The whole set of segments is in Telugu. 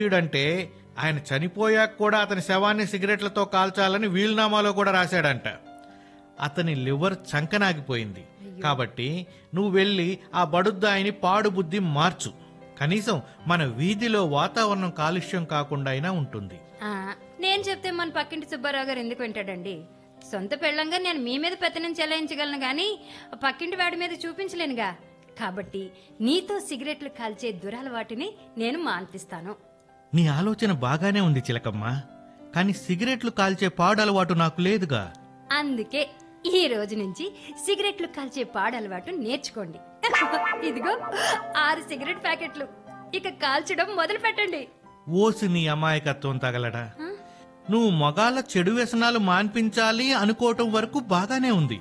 అంటే ఆయన చనిపోయాక కూడా అతని శవాన్ని సిగరెట్లతో కాల్చాలని వీలునామాలో కూడా రాశాడంట అతని లివర్ చంకనాగిపోయింది కాబట్టి నువ్వు వెళ్ళి ఆ బడుద్దాయిని పాడు బుద్ధి మార్చు కనీసం మన వీధిలో వాతావరణం కాలుష్యం కాకుండా అయినా ఉంటుంది ఆ, నేను చెప్తే మన పక్కింటి సుబ్బారావు గారు ఎందుకు వింటాడండి సొంత పెళ్ళంగా నేను మీ మీద పెత్తనం చెలాయించగలను గాని పక్కింటి వాడి మీద చూపించలేనుగా కాబట్టి నీతో సిగరెట్లు కాల్చే దురలవాటిని నేను మాన్పిస్తాను నీ ఆలోచన బాగానే ఉంది చిలకమ్మ కానీ సిగరెట్లు కాల్చే పాడు అలవాటు నాకు లేదుగా అందుకే ఈ రోజు నుంచి సిగరెట్లు కాల్చే పాడలవాటు నేర్చుకోండి ఇదిగో ఆరు సిగరెట్ ప్యాకెట్లు ఇక కాల్చడం మొదలు పెట్టండి ఓసి నీ అమాయకత్వం తగలడా నువ్వు మగాళ్ళ చెడు వ్యసనాలు మాన్పించాలి అనుకోవటం వరకు బాగానే ఉంది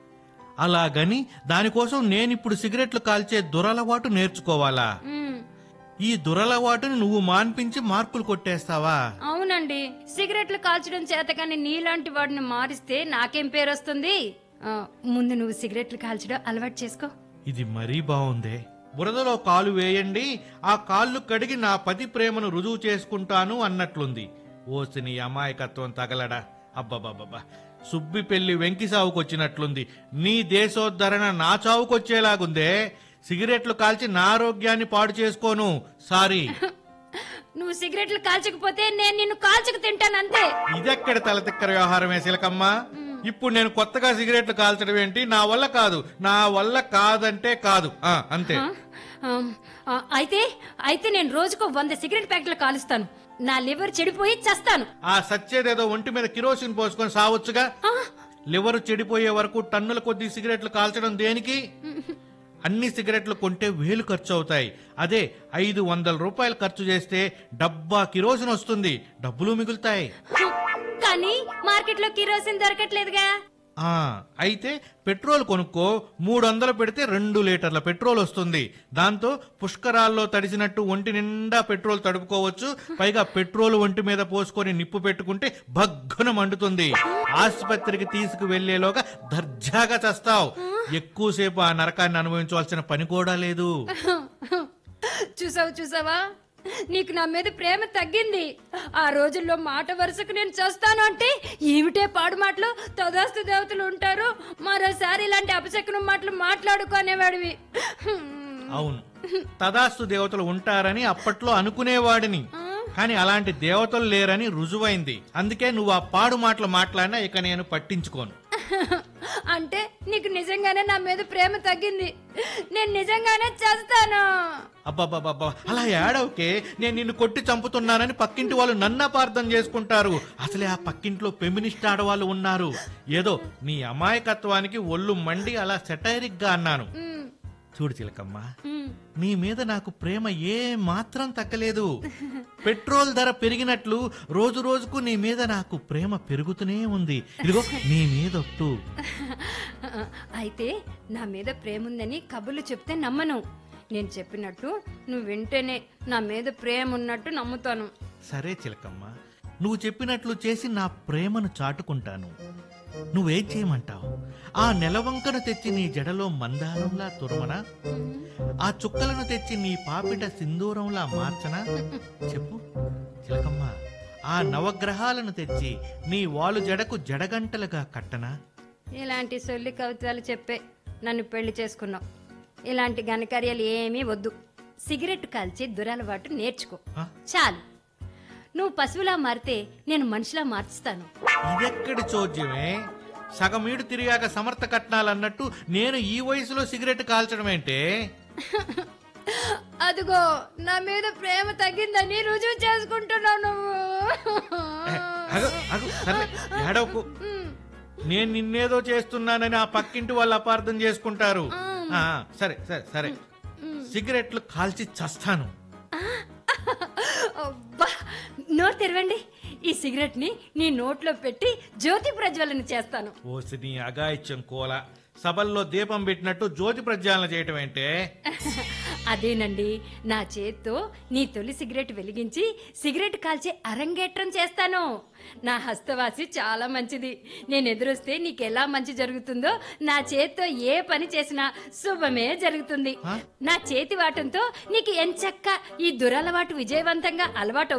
అలాగని దానికోసం నేనిప్పుడు సిగరెట్లు కాల్చే దురలవాటు నేర్చుకోవాలా మ్, ఈ దురలవాటుని నువ్వు మాన్పించి మార్కులు కొట్టేస్తావా అవునండి సిగరెట్లు కాల్చడం చేతకాని నీలాంటి వాడిని మారిస్తే నాకేం పేరు వస్తుంది ఆ, ముందు నువ్వు సిగరెట్లు కాల్చడం అలవాటు చేసుకో ఇది మరీ బాగుందే బురదలో కాలు వేయండి ఆ కాళ్ళు కడిగి నా పతి ప్రేమను రుజువు చేసుకుంటాను అన్నట్లుంది ఓసి నీ అమాయకత్వం తగలడా అబ్బబ్బబ్బబ్బా సుబ్బి పెళ్లి వెంకి సావుకొచ్చినట్లుంది నీ దేశోద్ధరణ నా చావుకొచ్చేలాగుందే సిగరెట్లు కాల్చి నా ఆరోగ్యాన్ని పాడు చేసుకోను సారీ నువ్వు సిగరెట్లు కాల్చకపోతే నేను నిన్ను కాల్చుకు తింటాను అంతే ఇదెక్కడ తలతిక్కర వ్యవహారమే శిలకమ్మ ఇప్పుడు నేను కొత్తగా సిగరెట్లు కాల్చడం ఏంటి నా వల్ల కాదు నా వల్ల కాదంటే కాదు ఆ అంతే ఆ, ఆ, ఆ, అయితే అయితే నేను రోజుకు వంద సిగరెట్ ప్యాకెట్లు కాలుస్తాను నా లివర్ చెడిపోయి చస్తాను ఆ సచ్చేదేదో ఒంటి మీద కిరోసిన్ పోసుకొని సావచ్చుగా ఆ, లివర్ చెడిపోయే వరకు టన్నుల కొద్ది సిగరెట్లు కాల్చడం దేనికి అన్ని సిగరెట్లు కొంటే వేలు ఖర్చు అవుతాయి అదే ఐదు వందల రూపాయలు ఖర్చు చేస్తే డబ్బా కిరోసిన్ వస్తుంది డబ్బులు మిగులుతాయి కానీ మార్కెట్లో కిరోసిన్ దొరకట్లేదుగా ఆ అయితే పెట్రోల్ కొనుక్కో మూడు వందలు పెడితే రెండు లీటర్ల పెట్రోల్ వస్తుంది దాంతో పుష్కరాల్లో తడిసినట్టు ఒంటి నిండా పెట్రోల్ తడుపుకోవచ్చు పైగా పెట్రోల్ ఒంటి మీద పోసుకొని నిప్పు పెట్టుకుంటే భగ్గున మండుతుంది ఆసుపత్రికి తీసుకు వెళ్లేలోగా దర్జాగా చస్తావు ఎక్కువసేపు ఆ నరకాన్ని అనుభవించవలసిన పని కూడా లేదు చూసావు చూసావా నీకు నా మీద ప్రేమ తగ్గింది ఆ రోజుల్లో మాట వరుసకు నేను చేస్తాను అంటే ఏమిటే పాడు మాటలు తదాస్తు దేవతలు ఉంటారు మరోసారి ఇలాంటి అపశకునం మాటలు మాట్లాడుకునేవాడివి అవును తదాస్తు దేవతలు ఉంటారని అప్పట్లో అనుకునేవాడిని కానీ అలాంటి దేవతలు లేరని రుజువైంది అందుకే నువ్వు ఆ పాడు మాటలు మాట్లాడినా ఇక నేను పట్టించుకోను అంటే నీకు నిజంగానే నా మీద ప్రేమ తగ్గింది నేను నిజంగానే చేస్తాను అబ్బబ్బబ్బబ్బా అలా ఏడవకే నేను నిన్ను కొట్టి చంపుతున్నానని పక్కింటి వాళ్ళు నన్ను అపార్థం చేసుకుంటారు అసలే ఆ పక్కింట్లో ఫెమినిస్ట్ ఆడవాళ్ళు ఉన్నారు ఏదో నీ అమాయకత్వానికి ఒళ్ళు మండి అలా సెటైరిక్ గా అన్నాను ఉమ్, చూడు చిలకమ్మ ఉమ్. నీ మీద నాకు ప్రేమ ఏ మాత్రం తగ్గలేదు పెట్రోల్ ధర పెరిగినట్లు రోజు రోజుకు నీ మీద నాకు ప్రేమ పెరుగుతూనే ఉంది ఇదిగో నీ మీదొట్టు అయితే నా మీద ప్రేమ ఉందని కబుర్లు చెప్తే నమ్మను నేను చెప్పినట్టు నువ్వు వింటేనే నా మీద ప్రేమ ఉన్నట్టు నమ్ముతాను సరే చిలకమ్మ నువ్వు చెప్పినట్లు చేసి నా ప్రేమను చాటుకుంటాను నువ్వేం చేయమంటావు ఆ నెలవంకను తెచ్చి నీ జడలో మందారంలా తురమనా ఆ చుక్కలను తెచ్చి నీ పాపిట సింధూరంలా మార్చనా చెప్పు చిలకమ్మ ఆ నవగ్రహాలను తెచ్చి నీ వాలు జడకు జడగంటలుగా కట్టనా ఇలాంటి సొల్లి కవితలు చెప్పే నన్ను పెళ్లి చేసుకున్నావు ఇలాంటి ఘనకార్యాలు ఏమీ వద్దు సిగరెట్ కాల్చి దురలవాటు నేర్చుకో ఆ? చాలు నువ్వు పశువులా మారితే నేను మనిషిలా మార్చుతాను ఇదెక్కడి చోద్యమే సగమీడు తిరిగాక సమర్థ కట్నాలన్నట్టు నేను ఈ వయసులో సిగరెట్ కాల్చడం ఏంటే అదిగో నా మీద ప్రేమ తగ్గిందని రుజువు చేసుకుంటున్నావు నువ్వు ఏ, అగు, అగు, సర్లే, ఏడవకు నేను నిన్నేదో చేస్తున్నానని ఆ పక్కింటి వాళ్ళు అపార్థం చేసుకుంటారు ఆ, సరే సరే సరే సిగరెట్లు కాల్చి చస్తాను అబ్బా నోరు తెరవండి ఈ సిగరెట్ ని నీ నోట్లో పెట్టి జ్యోతి ప్రజ్వలన చేస్తాను ఓసి నీ అగాయిత్యం కోల సభల్లో దీపం పెట్టినట్టు జ్యోతి ప్రజ్వాలన చేయటం ఏంటే అదేనండి నా చేత్తో నీ తొలి సిగరెట్ వెలిగించి సిగరెట్ కాల్చే అరంగేట్రం చేస్తాను నా హస్తవాసి చాలా మంచిది నేను ఎదురొస్తే నీకు ఎలా మంచి జరుగుతుందో నా చేత్తో ఏ పని చేసినా శుభమే జరుగుతుంది ఆ? నా చేతి వాటంతో నీకు ఎంచక్క ఈ దురలవాటు విజయవంతంగా అలవాటు